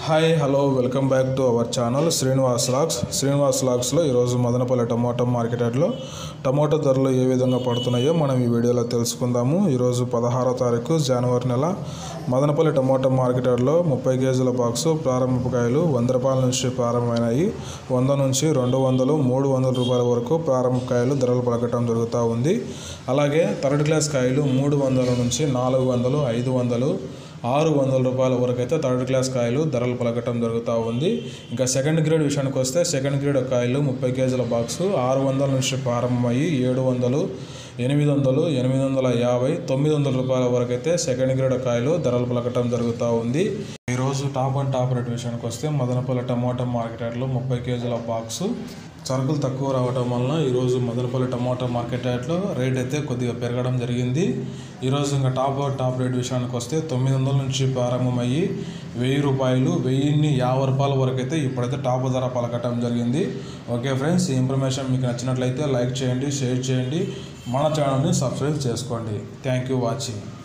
hi hello welcome back to our channel Srinivas లాక్స్ శ్రీనివాస్ లాక్స్లో ఈరోజు మదనపల్లి టమాటా మార్కెట్ యార్డ్లో టమాటా ధరలు ఏ విధంగా పడుతున్నాయో మనం ఈ వీడియోలో తెలుసుకుందాము ఈరోజు పదహారో తారీఖు జనవరి నెల మదనపల్లి టమాటా మార్కెట్ యార్డ్లో ముప్పై కేజీల బాక్సు ప్రారంభకాయలు వంద రూపాయల నుంచి ప్రారంభమైనాయి వంద నుంచి రెండు వందలు మూడు వందల రూపాయల వరకు ప్రారంభకాయలు ధరలు పలకటం జరుగుతూ ఉంది అలాగే థర్డ్ క్లాస్ కాయలు మూడు వందల నుంచి నాలుగు వందలు ఐదు వందలు ఆరు వందల రూపాయల వరకు అయితే థర్డ్ క్లాస్ కాయలు ధరలు పలకటం జరుగుతూ ఉంది ఇంకా సెకండ్ గ్రేడ్ విషయానికి వస్తే సెకండ్ గ్రేడ్ కాయలు ముప్పై కేజీల బాక్సు ఆరు వందల నుంచి ప్రారంభమయ్యి ఏడు వందలు ఎనిమిది వందలు ఎనిమిది వందల యాభై తొమ్మిది వందల రూపాయల వరకు అయితే సెకండ్ గ్రేడ్ కాయలు ధరలు పలకటం జరుగుతూ ఉంది ఈరోజు టాప్ అండ్ టాప్ రేట్ విషయానికి వస్తే మదనపల్లి టమాటా మార్కెట్ యార్డ్లో ముప్పై కేజీల బాక్సు సరుకులు తక్కువ రావడం వలన ఈరోజు మదనపల్లి టమాటా మార్కెట్ యార్డ్లో రేట్ అయితే కొద్దిగా పెరగడం జరిగింది ఈరోజు ఇంకా టాప్ టాప్ రేట్ విషయానికి వస్తే తొమ్మిది వందల నుంచి ప్రారంభమయ్యి వెయ్యి రూపాయలు వెయ్యిన్ని యాభై రూపాయల వరకు అయితే ఇప్పుడైతే టాప్ ధర పలకటం జరిగింది ఓకే ఫ్రెండ్స్ ఈ ఇన్ఫర్మేషన్ మీకు నచ్చినట్లయితే లైక్ చేయండి షేర్ చేయండి మన ఛానల్ని సబ్స్క్రైబ్ చేసుకోండి థ్యాంక్ యూ వాచింగ్